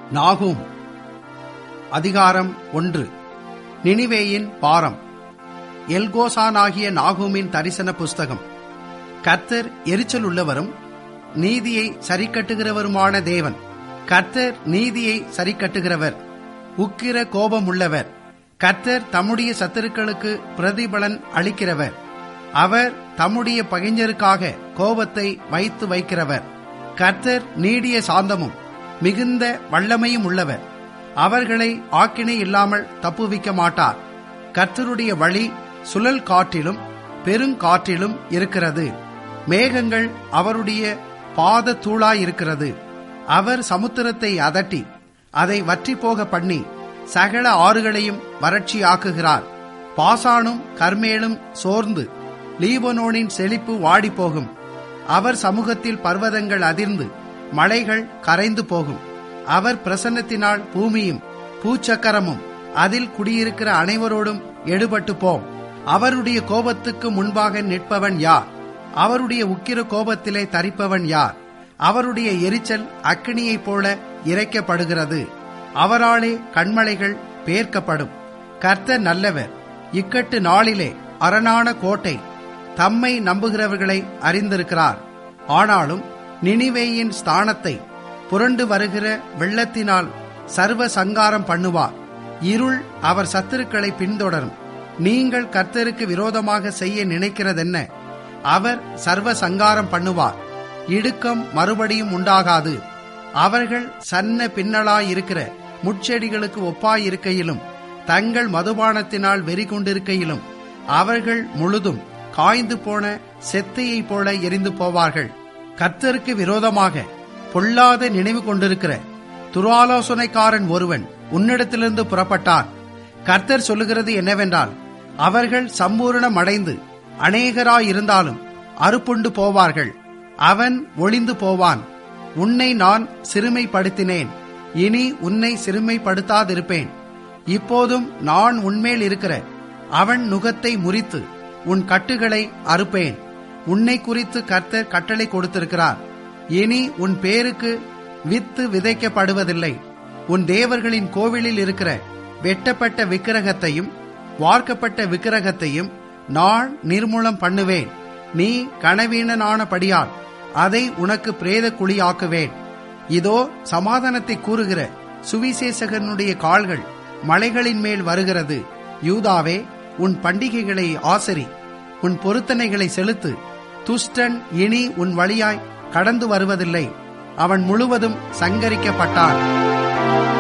நாகூம் அதிகாரம் ஒன்று நினிவேயின் பாரம் எல்கோசானாகிய நாகூமின் தரிசன புஸ்தகம் கர்த்தர் எரிச்சல் உள்ளவரும் நீதியை சரிக்கட்டுகிறவருமான தேவன் கர்த்தர் நீதியை சரிக்கட்டுகிறவர் உக்கிர கோபம் உள்ளவர் கர்த்தர் தம்முடைய சத்துருக்களுக்கு பிரதிபலன் அளிக்கிறவர் அவர் தம்முடைய பகைஞருக்காக கோபத்தை வைத்து வைக்கிறவர் கர்த்தர் நீடிய சாந்தமும் மிகுந்த வல்லமையும் உள்ளவர் அவர்களை ஆக்கினை இல்லாமல் தப்புவிக்க மாட்டார் கர்த்தருடைய வழி சுழல் காற்றிலும் பெருங்காற்றிலும் இருக்கிறது மேகங்கள் அவருடைய பாத தூளாயிருக்கிறது அவர் சமுத்திரத்தை அதட்டி அதை வற்றி போக பண்ணி சகல ஆறுகளையும் வறட்சியாக்குகிறார் பாசானும் கர்மேலும் சோர்ந்து லீபனோனின் செழிப்பு வாடிப்போகும் அவர் சமூகத்தில் பர்வதங்கள் அதிர்ந்து மலைகள் கரைந்து போகும் அவர் பிரசன்னத்தினால் பூமியும் பூச்சக்கரமும் அதில் குடியிருக்கிற அனைவரோடும் எடுபட்டு போம் அவருடைய கோபத்துக்கு முன்பாக நிற்பவன் யார் அவருடைய உக்கிர கோபத்திலே தரிப்பவன் யார் அவருடைய எரிச்சல் அக்கினியைப் போல இறைக்கப்படுகிறது அவராலே கண்மலைகள் பேர்க்கப்படும் கர்த்தர் நல்லவர் இக்கட்டு நாளிலே அரணான கோட்டை தம்மை நம்புகிறவர்களை அறிந்திருக்கிறார் ஆனாலும் நினிவேயின் ஸ்தானத்தை புரண்டு வருகிற வெள்ளத்தினால் சர்வ சங்காரம் பண்ணுவார் இருள் அவர் சத்துருக்களை பின்தொடரும் நீங்கள் கர்த்தருக்கு விரோதமாக செய்ய நினைக்கிறதென்ன அவர் சர்வ சங்காரம் பண்ணுவார் இடுக்கம் மறுபடியும் உண்டாகாது அவர்கள் சன்ன பின்னலாயிருக்கிற முட்செடிகளுக்கு ஒப்பாயிருக்கையிலும் தங்கள் மதுபானத்தினால் வெறி கொண்டிருக்கையிலும் அவர்கள் முழுதும் காய்ந்து போன செத்தையைப் போல எரிந்து போவார்கள் கர்த்தருக்கு விரோதமாக பொல்லாத நினைவு கொண்டிருக்கிற துராலோசனைக்காரன் ஒருவன் உன்னிடத்திலிருந்து புறப்பட்டான் கர்த்தர் சொல்லுகிறது என்னவென்றால் அவர்கள் சம்பூரணம் அடைந்து அநேகராயிருந்தாலும் அறுப்புண்டு போவார்கள் அவன் ஒளிந்து போவான் உன்னை நான் சிறுமைப்படுத்தினேன் இனி உன்னை சிறுமைப்படுத்தாதிருப்பேன் இப்போதும் நான் உன்மேல் இருக்கிற அவன் நுகத்தை முறித்து உன் கட்டுகளை அறுப்பேன் உன்னை குறித்து கர்த்தர் கட்டளை கொடுத்திருக்கிறார் இனி உன் பேருக்கு வித்து விதைக்கப்படுவதில்லை உன் தேவர்களின் கோவிலில் இருக்கிற வெட்டப்பட்ட விக்கிரகத்தையும் வார்க்கப்பட்ட விக்கிரகத்தையும் நான் நிர்மூலம் பண்ணுவேன் நீ கனவீனனானபடியால் அதை உனக்கு பிரேத குழியாக்குவேன் இதோ சமாதானத்தை கூறுகிற சுவிசேஷகனுடைய கால்கள் மலைகளின் மேல் வருகிறது யூதாவே உன் பண்டிகைகளை ஆசரி உன் பொருத்தனைகளை செலுத்து துஷ்டன் இனி உன் வழியாய் கடந்து வருவதில்லை அவன் முழுவதும் சங்கரிக்கப்பட்டான்